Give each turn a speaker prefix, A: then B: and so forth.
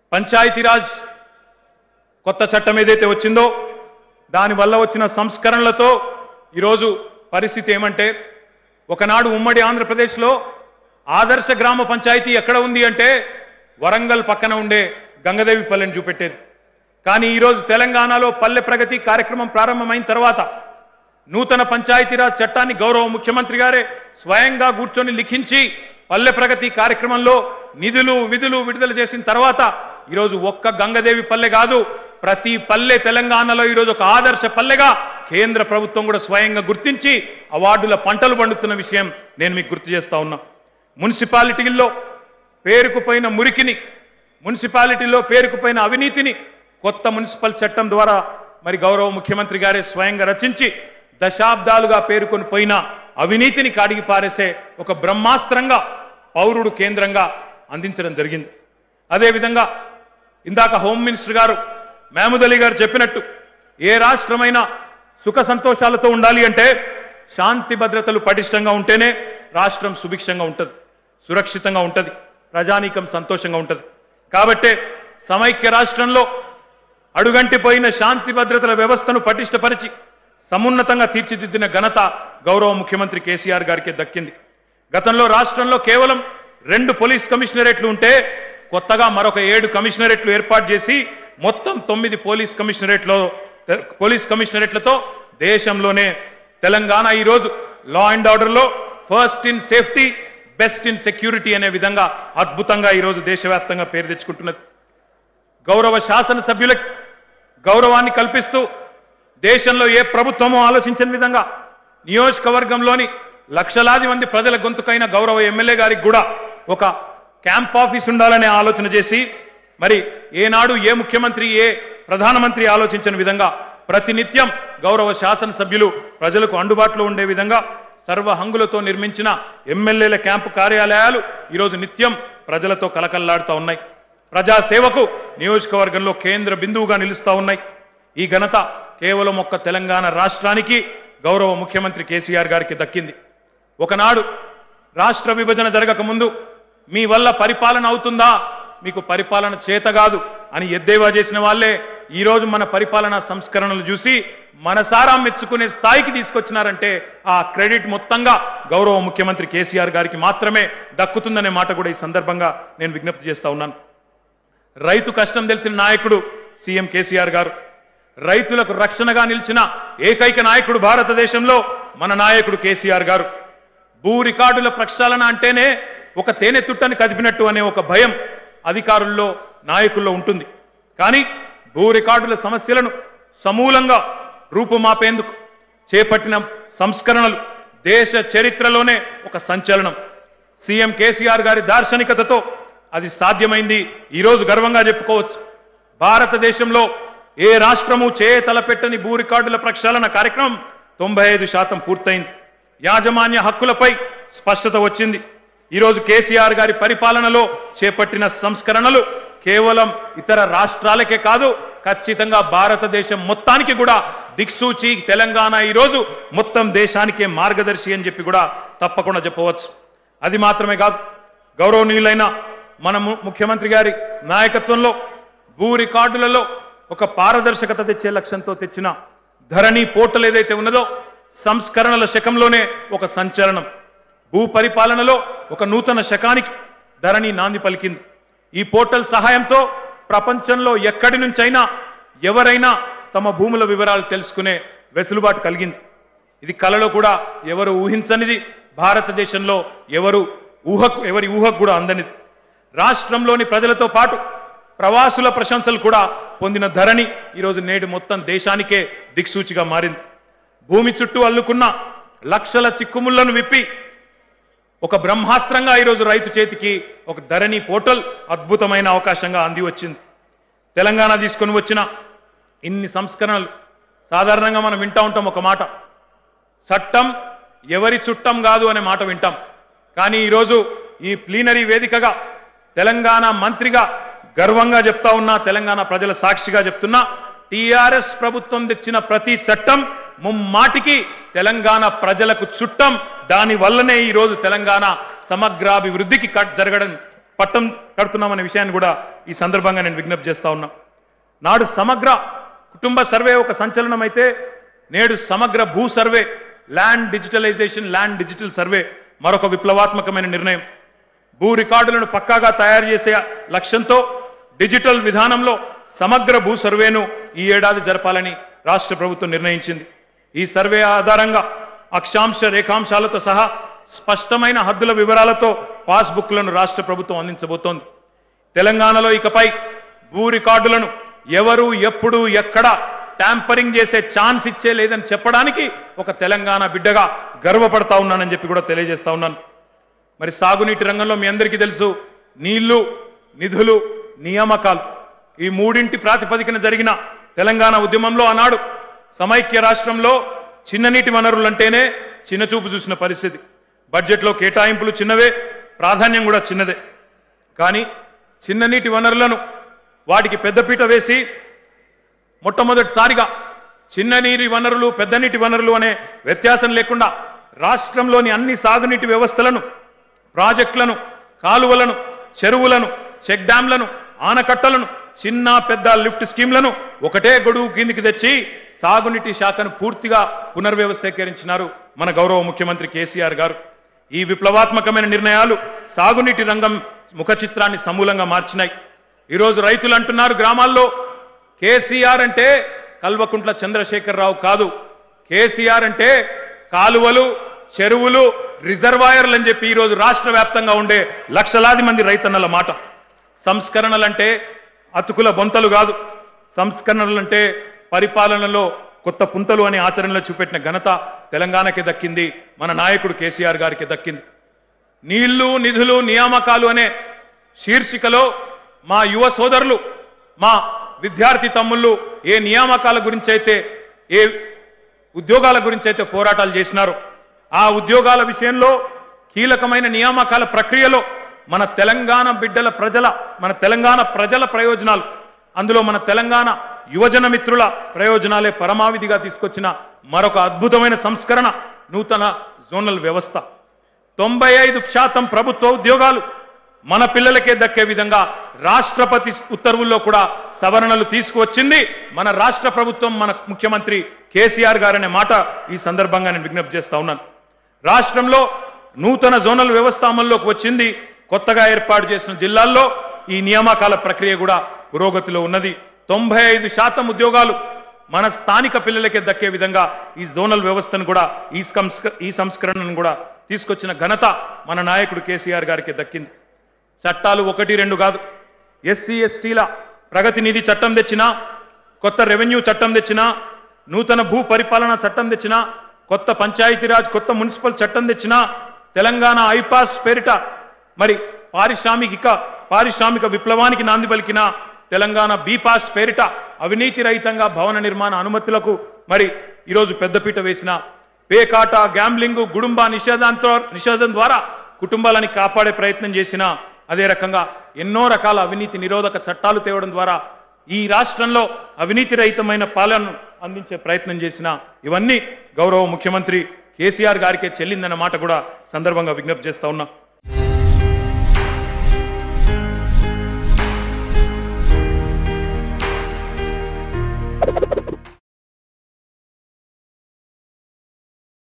A: పంచాయతీరాజ్ కొత్త చట్టం ఏదైతే వచ్చిందో దానివల్ల వచ్చిన సంస్కరణలతో ఈరోజు పరిస్థితి ఏమంటే ఒకనాడు ఉమ్మడి ఆంధ్రప్రదేశ్లో ఆదర్శ గ్రామ పంచాయతీ ఎక్కడ ఉంది అంటే వరంగల్ పక్కన ఉండే గంగదేవి పల్లెని చూపెట్టేది కానీ ఈరోజు తెలంగాణలో పల్లె ప్రగతి కార్యక్రమం ప్రారంభమైన తర్వాత నూతన పంచాయతీరాజ్ చట్టాన్ని గౌరవ ముఖ్యమంత్రి గారే స్వయంగా కూర్చొని లిఖించి పల్లె ప్రగతి కార్యక్రమంలో నిధులు విధులు విడుదల చేసిన తర్వాత ఈరోజు ఒక్క గంగదేవి పల్లె కాదు ప్రతి పల్లె తెలంగాణలో ఈరోజు ఒక ఆదర్శ పల్లెగా కేంద్ర ప్రభుత్వం కూడా స్వయంగా గుర్తించి అవార్డుల పంటలు పండుతున్న విషయం నేను మీకు గుర్తు చేస్తా ఉన్నా మున్సిపాలిటీల్లో పేరుకుపోయిన మురికిని మున్సిపాలిటీలో పేరుకుపోయిన అవినీతిని కొత్త మున్సిపల్ చట్టం ద్వారా మరి గౌరవ ముఖ్యమంత్రి గారే స్వయంగా రచించి దశాబ్దాలుగా పేరుకొని పోయిన అవినీతిని కాడిగి పారేసే ఒక బ్రహ్మాస్త్రంగా పౌరుడు కేంద్రంగా అందించడం జరిగింది అదేవిధంగా ఇందాక హోమ్ మినిస్టర్ గారు మహమూద్ అలీ గారు చెప్పినట్టు ఏ రాష్ట్రమైనా సుఖ సంతోషాలతో ఉండాలి అంటే శాంతి భద్రతలు పటిష్టంగా ఉంటేనే రాష్ట్రం సుభిక్షంగా ఉంటుంది సురక్షితంగా ఉంటుంది ప్రజానీకం సంతోషంగా ఉంటుంది కాబట్టే సమైక్య రాష్ట్రంలో అడుగంటిపోయిన శాంతి భద్రతల వ్యవస్థను పటిష్టపరిచి సమున్నతంగా తీర్చిదిద్దిన ఘనత గౌరవ ముఖ్యమంత్రి కేసీఆర్ గారికి దక్కింది గతంలో రాష్ట్రంలో కేవలం రెండు పోలీస్ కమిషనరేట్లు ఉంటే కొత్తగా మరొక ఏడు కమిషనరేట్లు ఏర్పాటు చేసి మొత్తం తొమ్మిది పోలీస్ కమిషనరేట్లో పోలీస్ కమిషనరేట్లతో దేశంలోనే తెలంగాణ ఈరోజు లా అండ్ ఆర్డర్లో first in safety best in security అనే విధంగా అద్భుతంగా ఈరోజు దేశవ్యాప్తంగా పేరు తెచ్చుకుంటున్నది గౌరవ శాసనసభ్యులకి గౌరవాన్ని కల్పిస్తూ దేశంలో ఏ ప్రభుత్వమో ఆలోచించని విధంగా నియోజకవర్గంలోని లక్షలాది మంది ప్రజల గొంతుకైన గౌరవ ఎమ్మెల్యే గారికి కూడా ఒక క్యాంప్ ఆఫీస్ ఉండాలనే ఆలోచన చేసి మరి ఏనాడు ఏ ముఖ్యమంత్రి ఏ ప్రధానమంత్రి ఆలోచించని విధంగా ప్రతినిత్యం గౌరవ శాసనసభ్యులు ప్రజలకు అందుబాటులో ఉండే విధంగా సర్వ హంగులతో నిర్మించిన ఎమ్మెల్యేల క్యాంపు కార్యాలయాలు ఈరోజు నిత్యం ప్రజలతో కలకల్లాడుతూ ఉన్నాయి ప్రజాసేవకు నియోజకవర్గంలో కేంద్ర బిందువుగా నిలుస్తూ ఉన్నాయి ఈ ఘనత కేవలం ఒక్క తెలంగాణ రాష్ట్రానికి గౌరవ ముఖ్యమంత్రి కేసీఆర్ గారికి దక్కింది ఒకనాడు రాష్ట్ర విభజన జరగక ముందు మీ వల్ల పరిపాలన అవుతుందా మీకు పరిపాలన చేత కాదు అని ఎద్దేవా చేసిన వాళ్ళే ఈరోజు మన పరిపాలనా సంస్కరణలు చూసి మనసారా మెచ్చుకునే స్థాయికి తీసుకొచ్చినారంటే ఆ క్రెడిట్ మొత్తంగా గౌరవ ముఖ్యమంత్రి కేసీఆర్ గారికి మాత్రమే దక్కుతుందనే మాట కూడా ఈ సందర్భంగా నేను విజ్ఞప్తి చేస్తా ఉన్నాను రైతు కష్టం తెలిసిన నాయకుడు సీఎం కేసీఆర్ గారు రైతులకు రక్షణగా నిలిచిన ఏకైక నాయకుడు భారతదేశంలో మన నాయకుడు కేసీఆర్ గారు భూ రికార్డుల ప్రక్షాళన అంటేనే ఒక తేనె తుట్టని కదిపినట్టు అనే ఒక భయం అధికారుల్లో నాయకుల్లో ఉంటుంది కానీ భూ రికార్డుల సమస్యలను సమూలంగా రూపుమాపేందుకు చేపట్టిన సంస్కరణలు దేశ చరిత్రలోనే ఒక సంచలనం సీఎం కేసీఆర్ గారి దార్శనికతతో అది సాధ్యమైంది ఈరోజు గర్వంగా చెప్పుకోవచ్చు భారతదేశంలో ఏ రాష్ట్రము చేయతలపెట్టని భూ రికార్డుల ప్రక్షాళన కార్యక్రమం తొంభై ఐదు శాతం పూర్తయింది యాజమాన్య హక్కులపై స్పష్టత వచ్చింది ఈరోజు కేసీఆర్ గారి పరిపాలనలో చేపట్టిన సంస్కరణలు కేవలం ఇతర రాష్ట్రాలకే కాదు ఖచ్చితంగా భారతదేశం మొత్తానికి కూడా దిక్సూచి తెలంగాణ ఈరోజు మొత్తం దేశానికే మార్గదర్శి అని చెప్పి కూడా తప్పకుండా చెప్పవచ్చు అది మాత్రమే కాదు గౌరవనీయులైన మన ము- ముఖ్యమంత్రి గారి నాయకత్వంలో భూ రికార్డులలో ఒక పారదర్శకత తెచ్చే లక్ష్యంతో తెచ్చిన ధరణి పోర్టల్ ఏదైతే ఉన్నదో సంస్కరణల శకంలోనే ఒక సంచలనం భూ పరిపాలనలో ఒక నూతన శకానికి ధరణి నాంది పలికింది ఈ పోర్టల్ సహాయంతో ప్రపంచంలో ఎక్కడి నుంచైనా ఎవరైనా తమ భూముల వివరాలు తెలుసుకునే వెసులుబాటు కలిగింది ఇది కలలో కూడా ఎవరు ఊహించనిది భారతదేశంలో ఎవరు ఊహకు ఎవరి ఊహకు కూడా అందనిది రాష్ట్రంలోని ప్రజలతో పాటు ప్రవాసుల ప్రశంసలు కూడా పొందిన ధరణి ఈరోజు నేడు మొత్తం దేశానికే దిక్సూచిగా మారింది భూమి చుట్టూ అల్లుకున్న లక్షల చిక్కుముళ్లను విప్పి ఒక బ్రహ్మాస్త్రంగా ఈరోజు రైతు చేతికి ఒక ధరణి పోర్టల్ అద్భుతమైన అవకాశంగా అంది వచ్చింది తెలంగాణ తీసుకొని వచ్చిన ఇన్ని సంస్కరణలు సాధారణంగా మనం వింటా ఉంటాం ఒక మాట చట్టం ఎవరి చుట్టం కాదు అనే మాట వింటాం కానీ ఈరోజు ఈ ప్లీనరీ వేదికగా తెలంగాణ మంత్రిగా గర్వంగా చెప్తా ఉన్నా తెలంగాణ ప్రజల సాక్షిగా చెప్తున్నా టీఆర్ఎస్ ప్రభుత్వం తెచ్చిన ప్రతి చట్టం ముమ్మాటికి తెలంగాణ ప్రజలకు చుట్టం దాని వల్లనే ఈరోజు తెలంగాణ సమగ్రాభివృద్ధికి కట్ జరగడం పట్టం కడుతున్నామనే విషయాన్ని కూడా ఈ సందర్భంగా నేను విజ్ఞప్తి చేస్తా ఉన్నా నాడు సమగ్ర కుటుంబ సర్వే ఒక సంచలనం అయితే నేడు సమగ్ర భూ survey land digitalization land digital survey మరొక విప్లవాత్మకమైన నిర్ణయం భూ రికార్డులను పక్కాగా తయారు చేసే లక్ష్యంతో డిజిటల్ విధానంలో సమగ్ర భూ సర్వేను ఈ ఏడాది జరపాలని రాష్ట్ర ప్రభుత్వం నిర్ణయించింది ఈ సర్వే ఆధారంగా అక్షాంశ రేఖాంశాలతో సహా స్పష్టమైన హద్దుల వివరాలతో పాస్బుక్లను రాష్ట్ర ప్రభుత్వం అందించబోతోంది తెలంగాణలో ఇకపై భూ రికార్డులను ఎవరు ఎప్పుడు ఎక్కడ ట్యాంపరింగ్ చేసే ఛాన్స్ ఇచ్చే లేదని చెప్పడానికి ఒక తెలంగాణ బిడ్డగా గర్వపడతా ఉన్నానని చెప్పి కూడా తెలియజేస్తా ఉన్నాను మరి సాగునీటి రంగంలో మీ అందరికీ తెలుసు నీళ్లు నిధులు నియామకాలు ఈ మూడింటి ప్రాతిపదికన జరిగిన తెలంగాణ ఉద్యమంలో ఆనాడు సమైక్య రాష్ట్రంలో చిన్న నీటి వనరులంటేనే చిన్న చూపు చూసిన పరిస్థితి బడ్జెట్లో కేటాయింపులు చిన్నవే ప్రాధాన్యం కూడా చిన్నదే కానీ చిన్న నీటి వనరులను వాటికి పెద్దపీట వేసి మొట్టమొదటిసారిగా చిన్న నీటి వనరులు పెద్ద నీటి వనరులు అనే వ్యత్యాసం లేకుండా రాష్ట్రంలోని అన్ని సాగునీటి వ్యవస్థలను ప్రాజెక్టులను కాలువలను చెరువులను చెక్ డ్యాంలను ఆనకట్టలను చిన్న పెద్ద లిఫ్ట్ స్కీమ్లను ఒకటే గొడుగు కిందికి తెచ్చి సాగునీటి శాఖను పూర్తిగా పునర్వ్యవస్థీకరించినారు మన గౌరవ ముఖ్యమంత్రి కేసీఆర్ గారు ఈ విప్లవాత్మకమైన నిర్ణయాలు సాగునీటి రంగం ముఖ చిత్రాన్ని సమూలంగా మార్చినాయి ఈరోజు రైతులు అంటున్నారు గ్రామాల్లో కేసీఆర్ అంటే కల్వకుంట్ల చంద్రశేఖరరావు కాదు కేసీఆర్ అంటే కాలువలు చెరువులు రిజర్వాయర్లు అని చెప్పి ఈరోజు రాష్ట్ర వ్యాప్తంగా ఉండే లక్షలాది మంది రైతన్నల మాట సంస్కరణలంటే అతుకుల బొంతలు కాదు సంస్కరణలంటే పరిపాలనలో కొత్త పుంతలు అనే ఆచరణలో చూపెట్టిన ఘనత తెలంగాణకి దక్కింది మన నాయకుడు కేసీఆర్ గారికి దక్కింది నీళ్లు నిధులు నియామకాలు అనే శీర్షికలో మా యువ సోదరులు మా విద్యార్థి తమ్ముళ్ళు ఏ నియామకాల గురించి అయితే ఏ ఉద్యోగాల గురించి అయితే పోరాటాలు చేసినారో ఆ ఉద్యోగాల విషయంలో కీలకమైన నియామకాల ప్రక్రియలో మన తెలంగాణ బిడ్డల ప్రజల మన తెలంగాణ ప్రజల ప్రయోజనాలు అందులో మన తెలంగాణ యువజన మిత్రుల ప్రయోజనాలే పరమావిధిగా తీసుకొచ్చిన మరొక అద్భుతమైన సంస్కరణ నూతన జోనల్ వ్యవస్థ తొంభై ఐదు శాతం ప్రభుత్వ ఉద్యోగాలు మన పిల్లలకే దక్కే విధంగా రాష్ట్రపతి ఉత్తర్వుల్లో కూడా సవరణలు తీసుకువచ్చింది మన రాష్ట్ర ప్రభుత్వం మన ముఖ్యమంత్రి కేసీఆర్ గారనే మాట ఈ సందర్భంగా నేను విజ్ఞప్తి చేస్తా ఉన్నాను రాష్ట్రంలో నూతన జోనల్ వ్యవస్థ అమల్లోకి వచ్చింది కొత్తగా ఏర్పాటు చేసిన జిల్లాల్లో ఈ నియామకాల ప్రక్రియ కూడా పురోగతిలో ఉన్నది తొంభై ఐదు శాతం ఉద్యోగాలు మన స్థానిక పిల్లలకే దక్కే విధంగా ఈ జోనల్ వ్యవస్థను కూడా ఈ సంస్క ఈ సంస్కరణను కూడా తీసుకొచ్చిన ఘనత మన నాయకుడు కేసీఆర్ గారికి దక్కింది చట్టాలు ఒకటి రెండు కాదు ఎస్సీ ఎస్టీల ప్రగతి నిధి చట్టం తెచ్చినా కొత్త రెవెన్యూ చట్టం తెచ్చినా నూతన భూ పరిపాలన చట్టం తెచ్చినా కొత్త పంచాయతీరాజ్ కొత్త మున్సిపల్ చట్టం తెచ్చినా తెలంగాణ ఐపాస్ పేరిట మరి పారిశ్రామిక పారిశ్రామిక విప్లవానికి నాంది పలికిన తెలంగాణ బీపాస్ పేరిట అవినీతి రహితంగా భవన నిర్మాణ అనుమతులకు మరి ఈరోజు పెద్దపీట వేసిన పేకాట గ్యాంబ్లింగ్ గుడుంబ నిషేధంతో నిషేధం ద్వారా కుటుంబాలని కాపాడే ప్రయత్నం చేసిన అదే రకంగా ఎన్నో రకాల అవినీతి నిరోధక చట్టాలు తేవడం ద్వారా ఈ రాష్ట్రంలో అవినీతి రహితమైన పాలనను అందించే ప్రయత్నం చేసిన ఇవన్నీ గౌరవ ముఖ్యమంత్రి కేసీఆర్ గారికే చెల్లిందన్న మాట కూడా సందర్భంగా విజ్ఞప్తి చేస్తా ఉన్నా